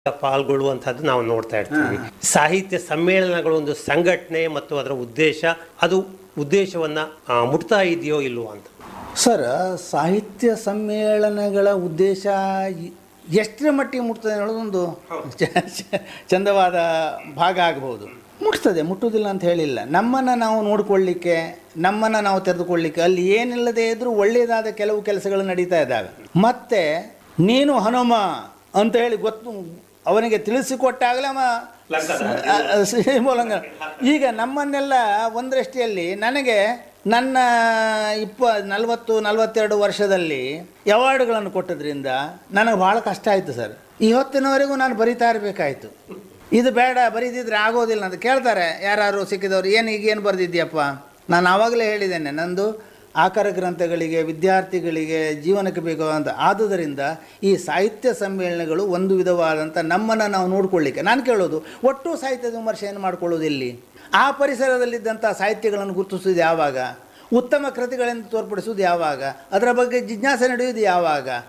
ಪಾಲ್ಗೊಳ್ಳುವಂತಹದ್ದು ನಾವು ನೋಡ್ತಾ ಇರ್ತೀವಿ ಸಾಹಿತ್ಯ ಸಮ್ಮೇಳನಗಳು ಒಂದು ಸಂಘಟನೆ ಮತ್ತು ಅದರ ಉದ್ದೇಶ ಅದು ಉದ್ದೇಶವನ್ನ ಆ, ಮುಟ್ತಾ ಇದೆಯೋ ಇಲ್ವೋ ಅಂತ ಸರ್ ಸಾಹಿತ್ಯ ಸಮ್ಮೇಳನಗಳ ಉದ್ದೇಶ ಇ- ಎಷ್ಟರ ಮಟ್ಟಿಗೆ ಮುಟ್ತದೆ ಅನ್ನೋದೊಂದು ಚ- ಚ- ಚಂದವಾದ ಭಾಗ ಆಗಬಹುದು ಮುಟ್ತದೆ ಮುಟ್ಟುವುದಿಲ್ಲ ಅಂತ ಹೇಳಿಲ್ಲ ನಮ್ಮನ್ನು ನಾವು ನೋಡಿಕೊಳ್ಳಿಕ್ಕೆ ನಮ್ಮನ್ನು ನಾವು ತೆರೆದುಕೊಳ್ಳಿಕ್ಕೆ ಅಲ್ಲಿ ಏನಿಲ್ಲದೆ ಇದ್ರೂ ಒಳ್ಳೆಯದಾದ ಕೆಲವು ಕೆಲಸಗಳು ನಡೀತಾ ಇದ್ದಾವೆ ಮತ್ತೆ ನೀನು ಹನುಮ ಅಂತ ಹೇಳಿ ಗೊತ್ತು ಅವನಿಗೆ ತಿಳಿಸಿಕೊಟ್ಟಾಗಲೇ ಅವ ಆ, ಆ, ಶ್ರೀಮೂಲಂಗ ಈಗ ನಮ್ಮನ್ನೆಲ್ಲ ಒಂದರಷ್ಟಿಯಲ್ಲಿ ನನಗೆ ನನ್ನ ಇಪ್ಪ ನಲವತ್ತು ನಲವತ್ತೆರಡು ವರ್ಷದಲ್ಲಿ ಅವಾರ್ಡ್ಗಳನ್ನು ಕೊಟ್ಟದ್ರಿಂದ ನನಗೆ ಭಾಳ ಕಷ್ಟ ಆಯಿತು ಸರ್ ಈ ಹೊತ್ತಿನವರೆಗೂ ನಾನು ಬರಿತಾ ಇರಬೇಕಾಯ್ತು ಇದು ಬೇಡ ಬರೀದಿದ್ರೆ ಆಗೋದಿಲ್ಲ ಅಂತ ಕೇಳ್ತಾರೆ ಯಾರು ಸಿಕ್ಕಿದವರು ಏನು ಈಗ ಏನು ಬರೆದಿದ್ಯಪ್ಪ ನಾನು ಆವಾಗಲೇ ಹೇಳಿದ್ದೇನೆ ನಂದು ಆಕಾರ ಗ್ರಂಥಗಳಿಗೆ ವಿದ್ಯಾರ್ಥಿಗಳಿಗೆ ಜೀವನಕ್ಕೆ ಬೇಕಾದಂಥ ಆದುದರಿಂದ ಈ ಸಾಹಿತ್ಯ ಸಮ್ಮೇಳನಗಳು ಒಂದು ವಿಧವಾದಂಥ ನಮ್ಮನ್ನು ನಾವು ನೋಡ್ಕೊಳ್ಳಿಕ್ಕೆ ನಾನು ಕೇಳೋದು ಒಟ್ಟು ಸಾಹಿತ್ಯದ ವಿಮರ್ಶೆಯನ್ನು ಮಾಡ್ಕೊಳ್ಳೋದು ಇಲ್ಲಿ ಆ ಪರಿಸರದಲ್ಲಿದ್ದಂಥ ಸಾಹಿತ್ಯಗಳನ್ನು ಗುರುತಿಸೋದು ಯಾವಾಗ ಉತ್ತಮ ಕೃತಿಗಳನ್ನು ತೋರ್ಪಡಿಸೋದು ಯಾವಾಗ ಅದರ ಬಗ್ಗೆ ಜಿಜ್ಞಾಸೆ ನಡೆಯುವುದು ಯಾವಾಗ